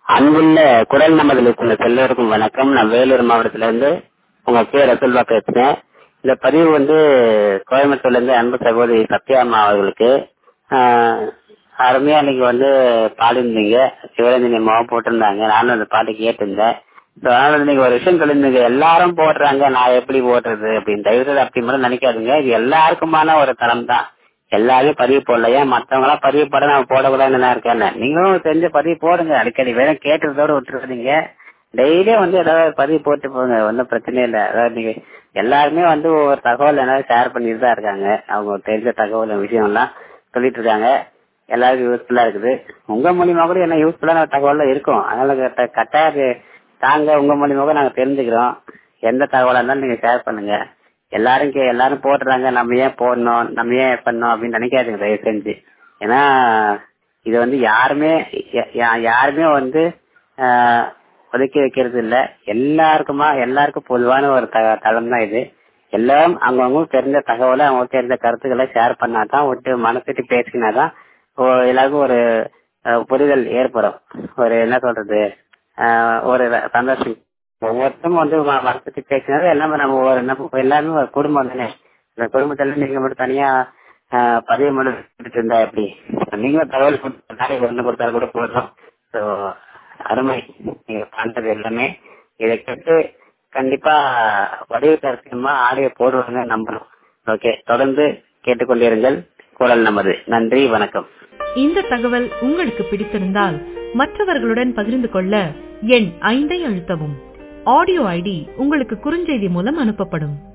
அன்புள்ள குரல் நமதில் உள்ள எல்லோருக்கும் வணக்கம் நான் வேலூர் மாவட்டத்துல இருந்து உங்க பேர் ரசல்வா பேசுறேன் இந்த பதிவு வந்து கோயம்புத்தூர்ல இருந்து அன்பு சகோதரி சத்யாம்மா அவர்களுக்கு ஆஹ், அருமையா இன்னைக்கு வந்து பாடிருந்தீங்க சிவரஞ்சனி அம்மாவும் போட்டிருந்தாங்க நானும் அந்த பாட்டு கேட்டிருந்தேன் So, அதனால நீங்க ஒரு விஷயம் சொல்லியிருந்தீங்க எல்லாரும் போடுறாங்க நான் எப்படி போடுறது அப்படின்னு தயவு செய்து அப்படி மட்டும் நினைக்காதீங்க இது எல்லாருக்குமான ஒரு தரம் தான் எல்லாரும் பதிவு போடல ஏன் மத்தவங்க எல்லாம் பதிவு போட நான் போடக்கூடாதுன்னு இருக்கேன் நீங்களும் தெரிஞ்ச பதிவு போடுங்க அடிக்கடி வேற கேட்டதோட விட்டுருக்கீங்க டெய்லியும் வந்து ஏதாவது பதிவு போட்டு போங்க ஒன்றும் பிரச்சனை இல்லை அதாவது நீங்க எல்லாருமே வந்து ஒவ்வொரு தகவல் என்ன ஷேர் பண்ணிட்டு தான் இருக்காங்க அவங்க தெரிஞ்ச தகவல் விஷயம் எல்லாம் சொல்லிட்டு இருக்காங்க எல்லாருக்கும் யூஸ்ஃபுல்லா இருக்குது உங்க மூலியமா கூட என்ன யூஸ்ஃபுல்லான தகவல் இருக்கும் அதனால கட்ட- கட்டாயம் அது தாங்க உங்க மூலியமா கூட நாங்க தெரிஞ்சுக்கிறோம் எந்த தகவலா இருந்தாலும் நீங்க ஷேர் பண்ணுங்க எல்லாரும் கே- எல்லாரும் போடுறாங்க நம்ம ஏன் போடணும் நம்ம ஏன் பண்ணணும் அப்படின்னு நினைக்காதீங்க தயவு செஞ்சு ஏன்னா இது வந்து யாருமே யா- யா- யாருமே வந்து ஆஹ், ஒதுக்கி வைக்கிறது இல்ல எல்லாருக்குமா எல்லாருக்கும் பொதுவான ஒரு த தளம் தான் இது எல்லாரும் அவங்கவுங்க தெரிஞ்ச தகவலை அவங்க தெரிஞ்ச கருத்துக்களை ஷேர் பண்ணாதான் விட்டு மனசுட்டு பேசினாதான் ஓ- எல்லாருக்கும் ஒரு அஹ், புரிதல் ஏற்படும் ஒரு என்ன சொல்றது ஆஹ், ஒரு சந்தோஷம் ஒவ்வொருத்தரும் வந்து ம- மனசுட்டு பேசினாலும் எல்லாமே நம்ம ஒரு நம்ம எல்லாமே ஒரு குடும்பம் தானே இந்த குடும்பத்துல நீங்க மட்டும் தனியா ஆஹ், பதிவு மட்டும் எடுத்துட்டு இருந்தா எப்படி நீங்களும் தகவல் கொடுத்து நாளைக்கு ஒண்ணு கொடுத்தா கூட போதும் ஸோ அருமை நீங்க பண்றது எல்லாமே இதை கேட்டு கண்டிப்பா வடிவ கருத்துமா ஆடியோ போடுவாங்க நம்பணும் ஓகே தொடர்ந்து கேட்டுக்கொண்டிருங்கள் குரல் நமது நன்றி வணக்கம் இந்த தகவல் உங்களுக்கு பிடித்திருந்தால் மற்றவர்களுடன் பகிர்ந்து கொள்ள எண் ஐந்தை அழுத்தவும் ஆடியோ ஐடி உங்களுக்கு குறுஞ்செய்தி மூலம் அனுப்பப்படும்